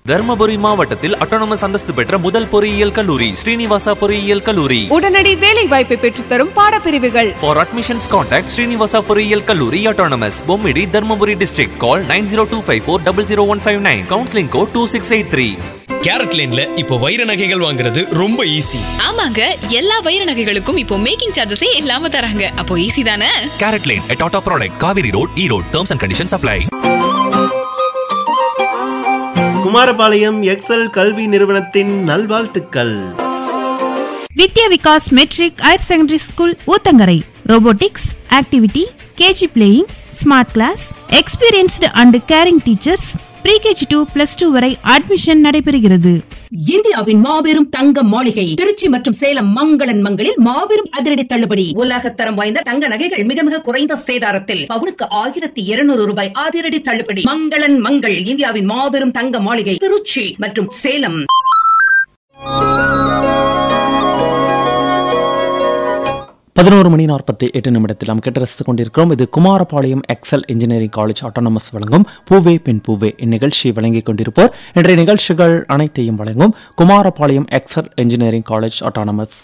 தர்மபுரி மாவட்டத்தில் அட்டானமஸ் அந்தஸ்து பெற்ற முதல் பொறியியல் கல்லூரி ஸ்ரீனிவாசா பொறியியல் கல்லூரி உடனடி வேலை வாய்ப்பை பெற்றுத்தரும் பாடப்பிரிவுகள் ஃபார் அட்மிஷன்ஸ் கான்டாக்ட் ஸ்ரீனிவாசா பொறியியல் கல்லூரி autonomous Bommidi Dharmapuri district call nine zero two five four double zero one five nine counselling code two six eight three Carat லேன்ல இப்போ வைர நகைகள் வாங்குறது ரொம்ப ஈஸி ஆமாங்க எல்லா வைர நகைகளுக்கும் இப்போ மேக்கிங் சார்ஜஸே இல்லாம தராங்க அப்போ ஈஸி தானே Carat Lane Tata product Kaveri road Erode terms and conditions apply Kumarapalayam Excel கல்வி நிறுவனத்தின் நல்வாழ்த்துக்கள் Vidya Vikas matric higher secondary school Uthangarai robotics activity KG playing smart class experienced and caring teachers pre KG to plus two வரை அட்மிஷன் நடைபெறுகிறது இந்தியாவின் மாபெரும் தங்க மாளிகை திருச்சி மற்றும் சேலம் மங்களன் மங்களில் மாபெரும் அதிரடி தள்ளுபடி உலகத்தரம் வாய்ந்த தங்க நகைகள் மிக மிக குறைந்த சேதாரத்தில் பவுனுக்கு ஆயிரத்தி இருநூறு ரூபாய் அதிரடி தள்ளுபடி மங்களன் மங்கள் இந்தியாவின் மாபெரும் தங்க மாளிகை திருச்சி மற்றும் சேலம் பதினோரு மணி நாற்பத்தி எட்டு நிமிடத்தில் நாம் கேட்டு ரசித்துக் கொண்டிருக்கிறோம் இது Kumarapalayam Excel engineering college autonomous வழங்கும் பூவே பெண் பூவே இந்நிகழ்ச்சியை வழங்கிக் கொண்டிருப்போர் இன்றைய நிகழ்ச்சிகள் அனைத்தையும் வழங்கும் Kumarapalayam Excel engineering college autonomous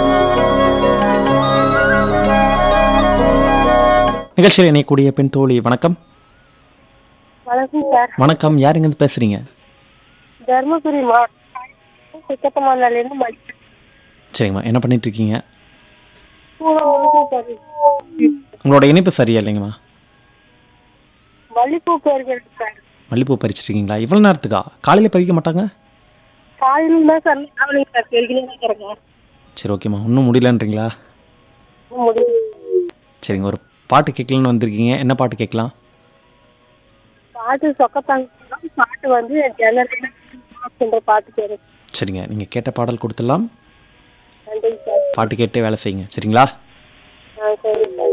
நிகழ்ச்சியில் இணையக்கூடிய பெண் தோழி வணக்கம் வணக்கம் சார் வணக்கம் யார் இங்கிருந்து பேசுறீங்க தர்மபுரி மாவட்டம் சித்தப்பமானிலிருந்து மணி சரிங்கம்மா என்ன பண்ணிட்டு இருக்கீங்க பூனை முழுக்க சார் உங்களோட இணைப்பு சரியா இல்லைங்கம்மா மல்லிப்பூ பேர்கள் சார் மல்லிப்பூ பறிச்சிருக்கீங்களா இவ்வளோ நேரத்துக்கா காலையில் பறிக்க மாட்டாங்க காலையில் தான் சார் ட்ராவலிங் சார் பெருகினே தான் இருக்கிறேன் சரி ஓகேம்மா இன்னும் முடியலன்றீங்களா முடியும் சரிங்க ஒரு பாட்டு கேட்கலான்னு வந்திருக்கீங்க என்ன பாட்டு கேட்கலாம் பாட்டு சொக்கத்தாங்க பாட்டு வந்து ஜெனரேஷன் என்ற பாட்டு பேரு சரிங்க நீங்கள் கேட்ட பாடல் கொடுத்துடலாம் நன்றி சார் பாட்டு கேட்டே வேலை செய்யுங்க சரிங்களா ஆ சரி சார்